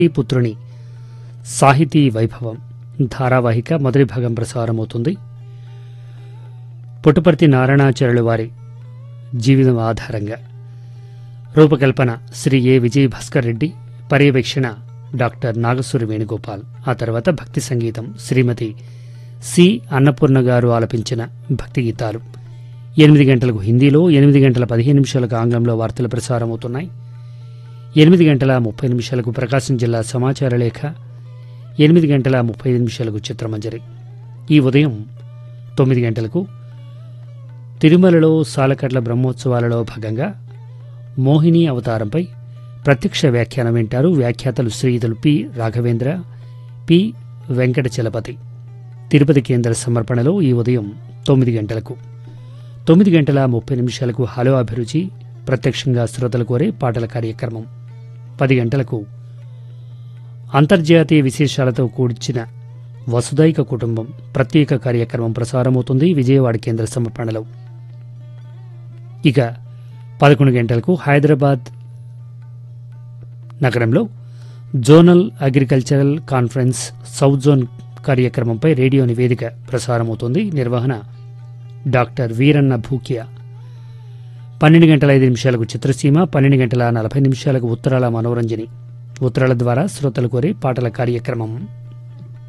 ఈ పుత్రుని సాహితీ వైభవం ధారావాహిక మొదటి భాగం ప్రసారమవుతుంది పుట్టపర్తి నారాయణాచార్యుల వారి జీవితం ఆధారంగా రూపకల్పన శ్రీ ఏ విజయ్ భాస్కర్ రెడ్డి పర్యవేక్షణ డాక్టర్ నాగసూరి వేణుగోపాల్ ఆ తర్వాత భక్తి సంగీతం శ్రీమతి సి అన్నపూర్ణ గారు ఆలపించిన భక్తి గీతాలు ఎనిమిది గంటలకు హిందీలో ఎనిమిది గంటల పదిహేను నిమిషాలకు ఆంగ్లంలో వార్తలు ప్రసారమవుతున్నాయి ఎనిమిది గంటల ముప్పై నిమిషాలకు ప్రకాశం జిల్లా సమాచార లేఖ ఎనిమిది గంటల ముప్పై ఐదు నిమిషాలకు చిత్రమంజరి ఈ ఉదయం తొమ్మిది గంటలకు తిరుమలలో సాలకట్ల బ్రహ్మోత్సవాలలో భాగంగా మోహిని అవతారంపై ప్రత్యక్ష వ్యాఖ్యానం వింటారు వ్యాఖ్యాతలు శ్రీయుతులు పి రాఘవేంద్ర పి వెంకట చలపతి తిరుపతి కేంద్ర సమర్పణలో ఈ ఉదయం తొమ్మిది గంటలకు తొమ్మిది గంటల ముప్పై నిమిషాలకు హలో అభిరుచి ప్రత్యక్షంగా శ్రోతలు కోరే పాటల కార్యక్రమం పది గంటలకు అంతర్జాతీయ విశేషాలతో కూర్చిన వసుదైక కుటుంబం ప్రత్యేక కార్యక్రమం ప్రసారమవుతుంది విజయవాడ కేంద్ర సమర్పణలో ఇక పదకొండు గంటలకు హైదరాబాద్ నగరంలో zonal agricultural conference south zone కార్యక్రమంపై రేడియో నివేదిక ప్రసారమవుతుంది నిర్వహణ డాక్టర్ వీరన్న భూకియా పన్నెండు గంటల ఐదు నిమిషాలకు చిత్రసీమ పన్నెండు గంటల నలభై నిమిషాలకు ఉత్తరాల మనోరంజని ఉత్తరాల ద్వారా శ్రోతలు కోరే పాటల కార్యక్రమం